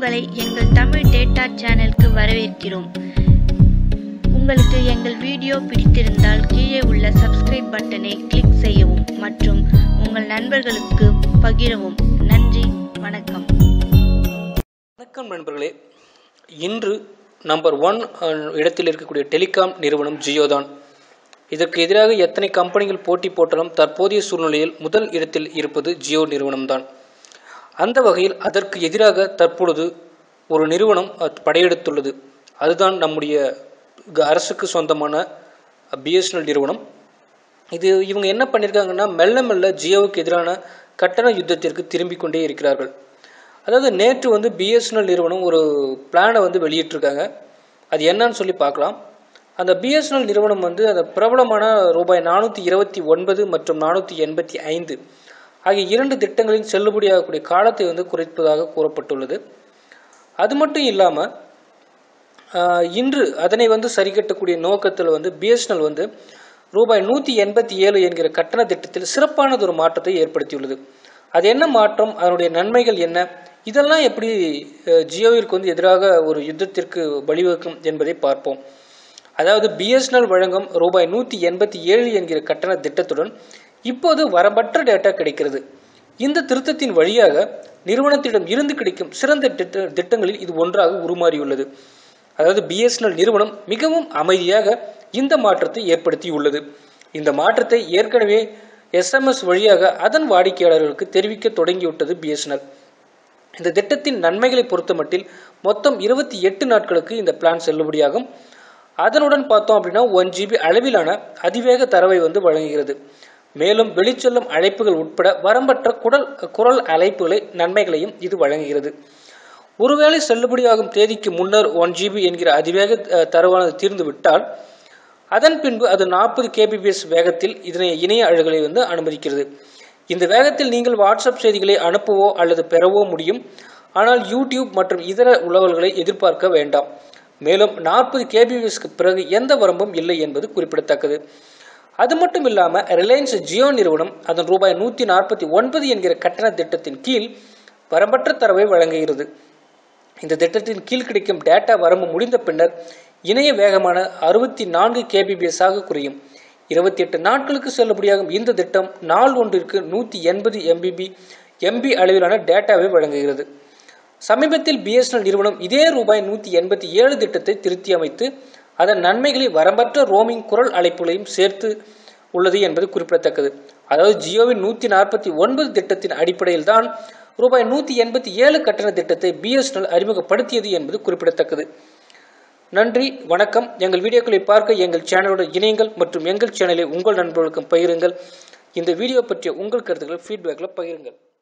உங்களை எங்கள் தமிழ் டேட்டா சேனலுக்கு வரவேற்கிறோம் உங்களுக்கு எங்கள் வீடியோ பிடித்திருந்தால் கீழே உள்ள சப்ஸ்கிரைப் பட்டனை கிளிக் செய்யவும் மற்றும் உங்கள் நண்பர்களுக்கு பகிரவும் நன்றி வணக்கம் வணக்கம் நண்பர்களே இன்று நம்பர் ஒன் இடத்தில் இருக்கக்கூடிய டெலிகாம் நிறுவனம் ஜியோ தான் இதற்கு எதிராக எத்தனை கம்பெனிகள் போட்டி போட்டாலும் தற்போதைய சூழ்நிலையில் முதல் இடத்தில் இருப்பது ஜியோ நிறுவனம்தான் அந்த வகையில் அதற்கு எதிராக தற்பொழுது ஒரு நிறுவனம் அஹ், படையெடுத்துள்ளது அதுதான் நம்முடைய க- அரசுக்கு சொந்தமான பிஎஸ்என்எல் நிறுவனம் இது இவங்க என்ன பண்ணியிருக்காங்கன்னா மெல்ல மெல்ல ஜியோவுக்கு எதிரான கட்டண யுத்தத்திற்கு திரும்பிக் கொண்டே இருக்கிறார்கள் அதாவது நேற்று வந்து பிஎஸ்என்எல் நிறுவனம் ஒரு பிளானை வந்து வெளியிட்டிருக்காங்க அது என்னன்னு சொல்லி பார்க்கலாம் அந்த பிஎஸ்என்எல் நிறுவனம் வந்து அந்த பிரபலமான ரூபாய் நானூற்றி இருபத்தி ஒன்பது மற்றும் நானூற்றி எண்பத்தி ஐந்து ஆகிய இரண்டு திட்டங்களின் செல்லுபடியாகக்கூடிய காலத்தை வந்து குறைப்பதாக கூறப்பட்டுள்ளது அது மட்டும் இல்லாமல் இன்று அதனை வந்து சரிகட்டக்கூடிய நோக்கத்தில் வந்து பிஎஸ்என்எல் வந்து ரூபாய் நூற்றி எண்பத்தி ஏழு என்கிற கட்டண திட்டத்தில் சிறப்பானது ஒரு மாற்றத்தை ஏற்படுத்தியுள்ளது அது என்ன மாற்றம் அதனுடைய நன்மைகள் என்ன இதெல்லாம் எப்படி அஹ், ஜியோவிற்கு வந்து எதிராக ஒரு யுத்தத்திற்கு வழிவகுக்கும் என்பதை பார்ப்போம் அதாவது பிஎஸ்என்எல் வழங்கும் ரூபாய் நூற்றி எண்பத்தி ஏழு என்கிற கட்டண திட்டத்துடன் இப்போது வரம்பற்ற டேட்டா கிடைக்கிறது இந்த திருத்தத்தின் வழியாக நிறுவனத்திடம் இருந்து கிடைக்கும் சிறந்த திட்ட திட்டங்களில் இது ஒன்றாக உருமாறியுள்ளது அதாவது பிஎஸ்என்எல் நிறுவனம் மிகவும் அமைதியாக இந்த மாற்றத்தை ஏற்படுத்தியுள்ளது இந்த மாற்றத்தை ஏற்கனவே எஸ்எம்எஸ் வழியாக அதன் வாடிக்கையாளர்களுக்கு தெரிவிக்க தொடங்கிவிட்டது பிஎஸ்என்எல் இந்த திட்டத்தின் நன்மைகளை பொறுத்தமட்டில் மொத்தம் இருபத்தி எட்டு நாட்களுக்கு இந்த பிளான் செல்லுபடியாகும் அதனுடன் பார்த்தோம் அப்படின்னா ஒன் ஜிபி அளவிலான அதிவேக தரவை வந்து வழங்குகிறது மேலும் வெளிச்செல்லும் அழைப்புகள் உட்பட வரம்பற்ற குடல் குரல் அழைப்புகளை நன்மைகளையும் இது வழங்குகிறது ஒருவேளை செல்லுபடியாகும் தேதிக்கு முன்னர் ஒன் ஜிபி என்கிற அதிவேக அஹ், தரவானது தீர்ந்து விட்டால் அதன் பின்பு அது நாற்பது கேபிபிஎஸ் வேகத்தில் இதனை இணைய அழுகலை வந்து அனுமதிக்கிறது இந்த வேகத்தில் நீங்கள் வாட்ஸ்அப் செய்திகளை அனுப்பவோ அல்லது பெறவோ முடியும் ஆனால் யூடியூப் மற்றும் இதர உலகல்களை எதிர்பார்க்க வேண்டாம் மேலும் நாற்பது கேபிபிஎஸ்க்கு பிறகு எந்த வரம்பும் இல்லை என்பது குறிப்பிடத்தக்கது அது மட்டும் இல்லாமல் ரிலையன்ஸ் ஜியோ நிறுவனம் அதன் ரூபாய் நூற்றி நாற்பத்தி ஒன்பது என்கிற கட்டண திட்டத்தின் கீழ் வரம்பற்ற தரவை வழங்குகிறது இந்த திட்டத்தின் கீழ் கிடைக்கும் டேட்டா வரம்பு முடிந்த பின்னர் இணைய வேகமான அறுபத்தி நான்கு கேபிபிஎஸ் ஆக குறையும் இருபத்தி எட்டு நாட்களுக்கு செல்லுபடியாகும் இந்த திட்டம் நாள் ஒன்றிற்கு நூற்றி எண்பது எம்பிபி எம்பி அளவிலான டேட்டாவை வழங்குகிறது சமீபத்தில் பிஎஸ்என்எல் நிறுவனம் இதே ரூபாய் நூற்றி எண்பத்தி ஏழு திட்டத்தை திருத்தி அமைத்து அதன் நன்மைகளை வரம்பற்ற ரோமிங் குரல் அழைப்புகளையும் சேர்த்து உள்ளது என்பது குறிப்பிடத்தக்கது அதாவது ஜியோவின் நூற்றி நாற்பத்தி ஒன்பது திட்டத்தின் அடிப்படையில் தான் ரூபாய் நூற்றி எண்பத்தி ஏழு கட்டண திட்டத்தை பிஎஸ்என்எல் அறிமுகப்படுத்தியது என்பது குறிப்பிடத்தக்கது நன்றி வணக்கம் எங்கள் வீடியோக்களை பார்க்க எங்கள் சேனலோடு இணையுங்கள் மற்றும் எங்கள் சேனலை உங்கள் நண்பர்களுக்கும் பகிருங்கள் இந்த வீடியோ பற்றிய உங்கள் கருத்துக்களை ஃபீட்பேக்கில் பகிருங்கள்